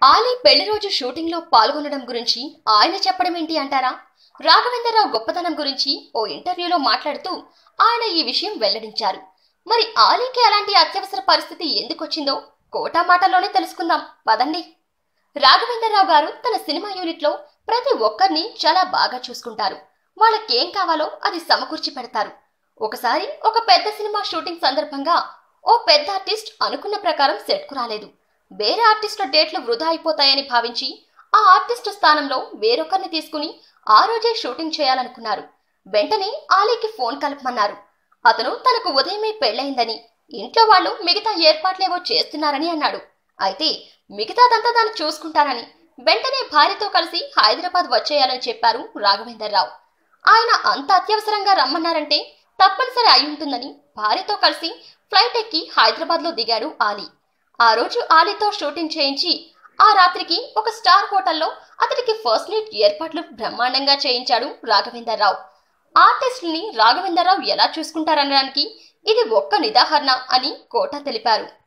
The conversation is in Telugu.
ఆలీ పెళ్లి రోజు షూటింగ్ లో పాల్గొనడం గురించి ఆయన చెప్పడం ఏంటి అంటారా రాఘవేంద్రరావు గొప్పతనం గురించి ఓ ఇంటర్వ్యూలో మాట్లాడుతూ ఆయన ఈ విషయం వెల్లడించారు మరి ఆలీకి అలాంటి అత్యవసర పరిస్థితి ఎందుకొచ్చిందో కోటా మాటల్లోనే తెలుసుకుందాం పదండి రాఘవేంద్రరావు గారు తన సినిమా యూనిట్ లో ప్రతి ఒక్కరిని చాలా బాగా చూసుకుంటారు వాళ్ళకేం కావాలో అది సమకూర్చి పెడతారు ఒకసారి ఒక పెద్ద సినిమా షూటింగ్ సందర్భంగా ఓ పెద్ద ఆర్టిస్ట్ అనుకున్న ప్రకారం సెట్ కు రాలేదు వేరే ఆర్టిస్టుల డేట్లు వృధా అయిపోతాయని భావించి ఆ ఆర్టిస్టు స్థానంలో వేరొకరిని తీసుకుని ఆ రోజే షూటింగ్ చేయాలనుకున్నారు వెంటనే ఆలీకి ఫోన్ కలపమన్నారు అతను తనకు ఉదయమే పెళ్ళయిందని ఇంట్లో వాళ్ళు మిగతా ఏర్పాట్లేవో చేస్తున్నారని అన్నాడు అయితే మిగతాదంతా తాను చూసుకుంటానని వెంటనే భార్యతో కలిసి హైదరాబాద్ వచ్చేయాలని చెప్పారు రాఘవేందర్రావు ఆయన అంత అత్యవసరంగా రమ్మన్నారంటే తప్పనిసరి అయి ఉంటుందని భార్యతో కలిసి ఫ్లైట్ ఎక్కి హైదరాబాద్లో దిగాడు ఆలీ ఆ రోజు ఆలీతో షూటింగ్ చేయించి ఆ రాత్రికి ఒక స్టార్ హోటల్లో అతడికి ఫస్ట్ నైట్ ఏర్పాట్లు బ్రహ్మాండంగా చేయించాడు రాఘవేందర్రావు ఆర్టిస్టుల్ని రాఘవేందర్రావు ఎలా చూసుకుంటారనడానికి ఇది ఒక్క నిదాహరణ అని కోట తెలిపారు